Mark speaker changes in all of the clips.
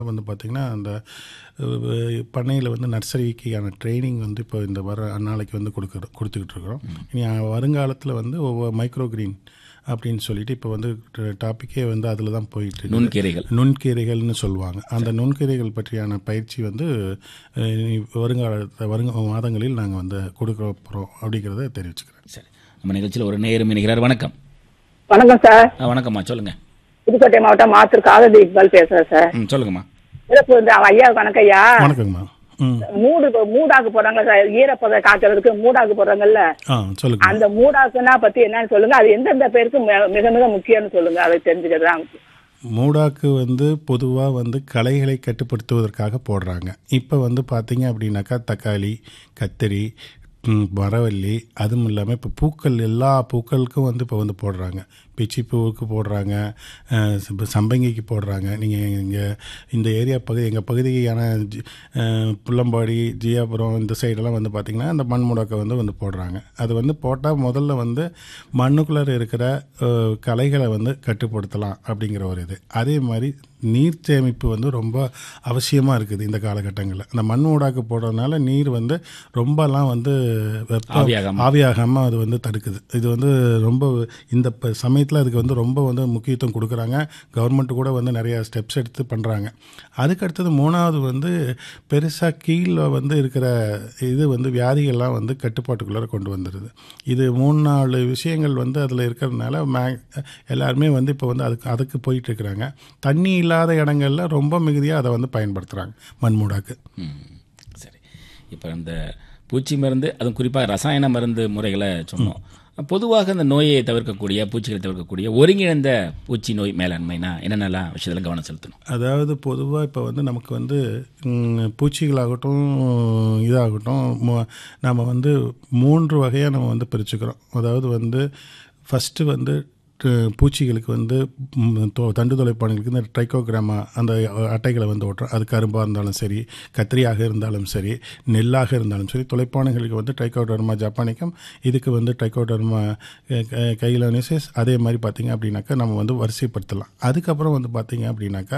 Speaker 1: வந்து பார்த்திங்கன்னா அந்த பண்ணையில் வந்து நர்சரிக்கான ட்ரைனிங் வந்து இப்போ இந்த வர நாளைக்கு வந்து கொடுக்குற கொடுத்துக்கிட்டு இருக்கிறோம் இனி வருங்காலத்தில் வந்து ஒவ்வொரு மைக்ரோ கிரீன் அப்படின்னு சொல்லிட்டு இப்போ வந்து டாப்பிக்கே வந்து அதில் தான் போயிட்டு இருக்கு.
Speaker 2: நுண்கீரைகள்
Speaker 1: நுண்கீரைகள்னு சொல்லுவாங்க அந்த நுண்கீரைகள் பற்றியான பயிற்சி வந்து அஹ், இனி வருங்கால வருங்க மாதங்களில் நாங்கள் வந்து கொடுக்க போகிறோம் அப்படிங்கிறத தெரிவிச்சுக்கிறேன்
Speaker 2: சரி நம்ம நிகழ்ச்சியில் ஒரு நேரம் இணைகிறார் வணக்கம்
Speaker 3: வணக்கம் சார்
Speaker 2: ஆ, வணக்கம்மா சொல்லுங்க
Speaker 3: புதுக்கோட்டை மாவட்டம் மாத்தூர் காததி இக்பால் பேசுறேன் சார்
Speaker 2: ம் சொல்லுங்கம்மா
Speaker 3: சிறப்பு இந்த ஐயா வணக்கம் ஐயா
Speaker 1: வணக்கங்கம்மா ம்
Speaker 3: மூடு மூடாக்கு போறாங்க சார் ஈரப்பத காய்ச்சறதுக்கு மூடாக்கு போறாங்கல்ல
Speaker 1: ஆ சொல்லுங்க
Speaker 3: அந்த மூடாக்குனா பத்தி என்னன்னு சொல்லுங்க அது எந்தெந்த பேருக்கு மி- மிக மிக முக்கியம்னு சொல்லுங்க அதை தெரிஞ்சுக்கிறதான்
Speaker 1: மூடாக்கு வந்து பொதுவாக வந்து களைகளை கட்டுப்படுத்துவதற்காக போடுறாங்க இப்போ வந்து பார்த்தீங்க அப்படின்னாக்கா தக்காளி கத்திரி ம், மரவள்ளி அதுவும் இல்லாமல் இப்போ பூக்கள் எல்லா பூக்களுக்கும் வந்து இப்போ வந்து போடுறாங்க பிச்சி பூவுக்கு போடுறாங்க அஹ், இப்ப சம்பங்கிக்கு போடுறாங்க நீங்கள் இங்கே இந்த ஏரியா பகுதி எங்கள் பகுதியான ஜி- அஹ், புள்ளம்பாடி ஜியாபுரம் இந்த சைடெல்லாம் வந்து பார்த்திங்கன்னா அந்த மண் முடக்கை வந்து வந்து போடுறாங்க அது வந்து போட்டால் முதல்ல வந்து மண்ணுக்குள்ளே இருக்கிற அஹ், களைகளை வந்து கட்டுப்படுத்தலாம் அப்படிங்கிற ஒரு இது அதே மாதிரி நீர் சேமிப்பு வந்து ரொம்ப அவசியமாக இருக்குது இந்த காலகட்டங்களில் அந்த மண் ஊடாக்கு போடுறதுனால நீர் வந்து ரொம்பலாம் வந்து வெப்பம்
Speaker 2: ஆவியாகாம.
Speaker 1: ஆவியாகாமல் அது வந்து தடுக்குது இது வந்து ரொம்ப இந்த ப- சமயத்தில் அதுக்கு வந்து ரொம்ப வந்து முக்கியத்துவம் கொடுக்குறாங்க கவர்மெண்ட் கூட வந்து நிறைய ஸ்டெப்ஸ் எடுத்து பண்ணுறாங்க அதுக்கு அடுத்தது மூணாவது வந்து பெருசாக கீழே வந்து இருக்கிற இது வந்து வியாதிகள்லாம் வந்து கட்டுப்பாட்டுக்குள்ளார கொண்டு வந்துடுது இது மூணு நாலு விஷயங்கள் வந்து அதில் இருக்கிறதுனால மே எல்லாருமே வந்து இப்போ வந்து அதுக்கு அதுக்கு போயிட்டு இருக்கிறாங்க தண்ணி இல்லாத இடங்கள்ல ரொம்ப மிகுதியாக அதை வந்து பயன்படுத்துகிறாங்க மண்மூடாக்கு
Speaker 2: ம் சரி இப்போ இந்த பூச்சி மருந்து அதுவும் குறிப்பாக ரசாயன மருந்து முறைகளை சொன்னோம் பொதுவாக இந்த நோயை தவிர்க்கக்கூடிய பூச்சிகளை தவிர்க்கக்கூடிய ஒருங்கிணைந்த பூச்சி நோய் மேலாண்மைனா என்னென்னலாம் விஷயத்தில் கவனம் செலுத்தணும்
Speaker 1: அதாவது பொதுவாக இப்போ வந்து நமக்கு வந்து ம், பூச்சிகளாகட்டும் இதாகட்டும் மு- நம்ம வந்து மூன்று வகையாக நம்ம வந்து பிரிச்சுக்கிறோம் அதாவது வந்து ஃபஸ்ட்டு வந்து டு- பூச்சிகளுக்கு வந்து ம், தொ- தண்டு தொலைப்பானைகளுக்கு இந்த ட்ரைகோகிராமா அந்த அட்டைகளை வந்து ஓட்டுறோம் அது கரும்பாக இருந்தாலும் சரி கத்திரியாக இருந்தாலும் சரி நெல்லாக இருந்தாலும் சரி தொலைப்பானைகளுக்கு வந்து ட்ரைகோடர்மா ஜப்பானிக்கம் இதுக்கு வந்து ட்ரைகோடர்மா கைலோனிசிஸ் அதே மாதிரி பார்த்தீங்க அப்படின்னாக்கா நம்ம வந்து வரிசைப்படுத்தலாம் அதுக்கப்புறம் வந்து பார்த்தீங்க அப்படின்னாக்கா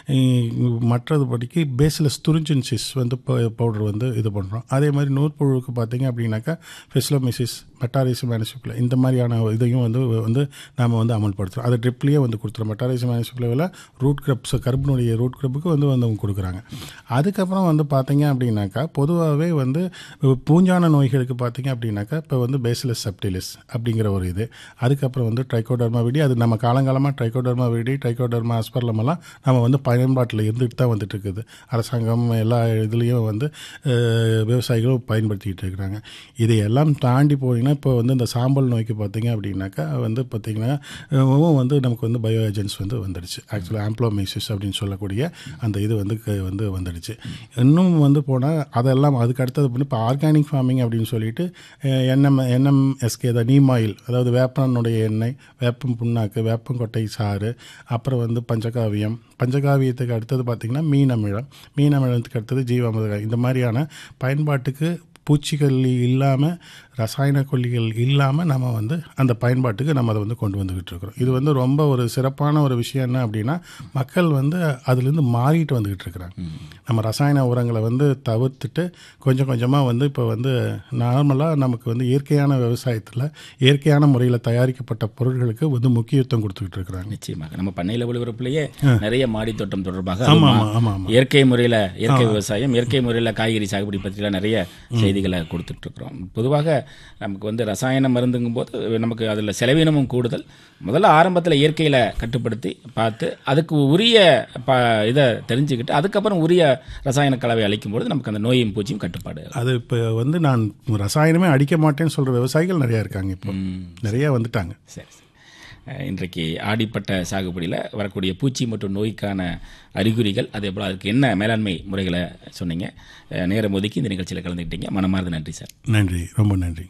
Speaker 1: இ- மற்றதுபடிக்கு பேசிலஸ் துரிஞ்சன்சிஸ் வந்து பவுடர் வந்து இது பண்ணுறோம் அதே மாதிரி நூற்புழுவுக்கு பார்த்தீங்க அப்படின்னாக்கா ஃபெஸ்லோமிசிஸ் மெட்டாரிசம் மேனிசிப்பில் இந்த மாதிரியான இதையும் வந்து வந்து நாம் வந்து அமல்படுத்துகிறோம் அதை ட்ரிப்லேயே வந்து கொடுத்துறோம் மெட்டாரிசம் மேனிசிப்பில் ரூட் கிரப்ஸ் கருப்பினுடைய ரூட் கிரப்புக்கு வந்து வந்து அவங்க கொடுக்குறாங்க அதுக்கப்புறம் வந்து பார்த்தீங்க அப்படின்னாக்கா பொதுவாகவே வந்து பூஞ்சான நோய்களுக்கு பார்த்தீங்க அப்படின்னாக்கா இப்போ வந்து பேசிலஸ் செப்டிலிஸ் அப்படிங்கிற ஒரு இது அதுக்கப்புறம் வந்து ட்ரைகோடர்மா விடி அது நம்ம காலங்காலமாக ட்ரைகோடர்மா விடி ட்ரைகோடர்மா அஸ்பர்லம் எல்லாம் நம்ம வந்து பயன்பாட்டில் இருந்துட்டு தான் வந்துட்டு இருக்குது அரசாங்கம் எல்லா இதுலேயும் வந்து அஹ், விவசாயிகளும் பயன்படுத்திக்கிட்டு இருக்கிறாங்க இதையெல்லாம் தாண்டி போனீங்கன்னா இப்போ வந்து இந்த சாம்பல் நோய்க்கு பார்த்தீங்க அப்படின்னாக்கா வந்து பார்த்தீங்கன்னா அஹ், வந்து நமக்கு வந்து பயோ ஏஜென்ட்ஸ் வந்து வந்துடுச்சு ஆக்சுவலாக ஆம்ப்ளோமைசிஸ் அப்படின்னு சொல்லக்கூடிய அந்த இது வந்து க- வந்து வந்துடுச்சு இன்னும் வந்து போனால் அதெல்லாம் அதுக்கு அடுத்தது பண்ணி இப்போ ஆர்கானிக் ஃபார்மிங் அப்படின்னு சொல்லிட்டு என்எம் என்எம்எஸ்கே தான் நீம் ஆயில் அதாவது வேப்பனுடைய எண்ணெய் வேப்பம் புண்ணாக்கு வேப்பங்கொட்டை சாறு அப்புறம் வந்து பஞ்சகாவியம் பஞ்சகாவியத்துக்கு அடுத்தது பார்த்திங்கன்னா மீனமிழம் மீனமிழத்துக்கு அடுத்தது ஜீவாமிர்தம் இந்த மாதிரியான பயன்பாட்டுக்கு பூச்சிகள் இல்லாமல் ரசாயன கொல்லிகள் இல்லாமல் நம்ம வந்து அந்த பயன்பாட்டுக்கு நம்ம அதை வந்து கொண்டு வந்துக்கிட்டு இருக்கிறோம் இது வந்து ரொம்ப ஒரு சிறப்பான ஒரு விஷயம் என்ன அப்படின்னா மக்கள் வந்து அதுலேருந்து மாறிட்டு வந்துக்கிட்டு இருக்கிறாங்க நம்ம ரசாயன உரங்களை வந்து தவிர்த்துட்டு கொஞ்சம் கொஞ்சமாக வந்து இப்போ வந்து நார்மலாக நமக்கு வந்து இயற்கையான விவசாயத்தில் இயற்கையான முறையில் தயாரிக்கப்பட்ட பொருட்களுக்கு வந்து முக்கியத்துவம் கொடுத்துக்கிட்டு இருக்கிறாங்க
Speaker 2: நிச்சயமாக நம்ம பண்ணையில் ஒளிபரப்புலேயே நிறைய மாடி தோட்டம் தொடர்பாக
Speaker 1: ஆமாம்
Speaker 2: அதுவும்
Speaker 1: ஆமாம் ஆமாம் ஆமாம்
Speaker 2: இயற்கை முறையில் இயற்கை விவசாயம் இயற்கை முறையில் காய்கறி சாகுபடி பற்றிலாம் நிறைய செய்திகளை கொடுத்துட்டு இருக்கிறோம் பொதுவாக நமக்கு வந்து ரசாயன மருந்துங்கும் போது நமக்கு அதில் செலவினமும் கூடுதல் முதல்ல ஆரம்பத்தில் இயற்கையில் கட்டுப்படுத்தி பார்த்து அதுக்கு உரிய ப இதை தெரிஞ்சுக்கிட்டு அதுக்கப்புறம் உரிய ரசாயன கலவை அளிக்கும்போது நமக்கு அந்த நோயும் பூச்சியும் கட்டுப்பாடு
Speaker 1: அது இப்போ வந்து நான் ரசாயனமே அடிக்க மாட்டேன்னு சொல்கிற விவசாயிகள் நிறையா இருக்காங்க இப்போ நிறையா வந்துட்டாங்க
Speaker 2: சரி சரி. அஹ், இன்றைக்கு ஆடிப்பட்ட சாகுபடியில் வரக்கூடிய பூச்சி மற்றும் நோய்க்கான அறிகுறிகள் அதே போல் அதுக்கு என்ன மேலாண்மை முறைகளை சொன்னீங்க அஹ், நேரம் ஒதுக்கி இந்த நிகழ்ச்சியில் கலந்துக்கிட்டீங்க மனமார்ந்த நன்றி சார்
Speaker 1: நன்றி ரொம்ப நன்றி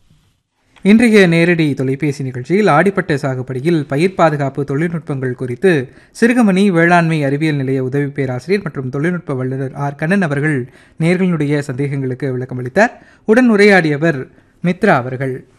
Speaker 4: இன்றைய நேரடி தொலைபேசி நிகழ்ச்சியில் ஆடிப்பட்ட சாகுபடியில் பயிர் பாதுகாப்பு தொழில்நுட்பங்கள் குறித்து சிறுகமணி வேளாண்மை அறிவியல் நிலைய உதவி பேராசிரியர் மற்றும் தொழில்நுட்ப வல்லுநர் ஆர் கண்ணன் அவர்கள் நேர்களுடைய சந்தேகங்களுக்கு விளக்கமளித்தார் உடன் உரையாடியவர் மித்ரா அவர்கள்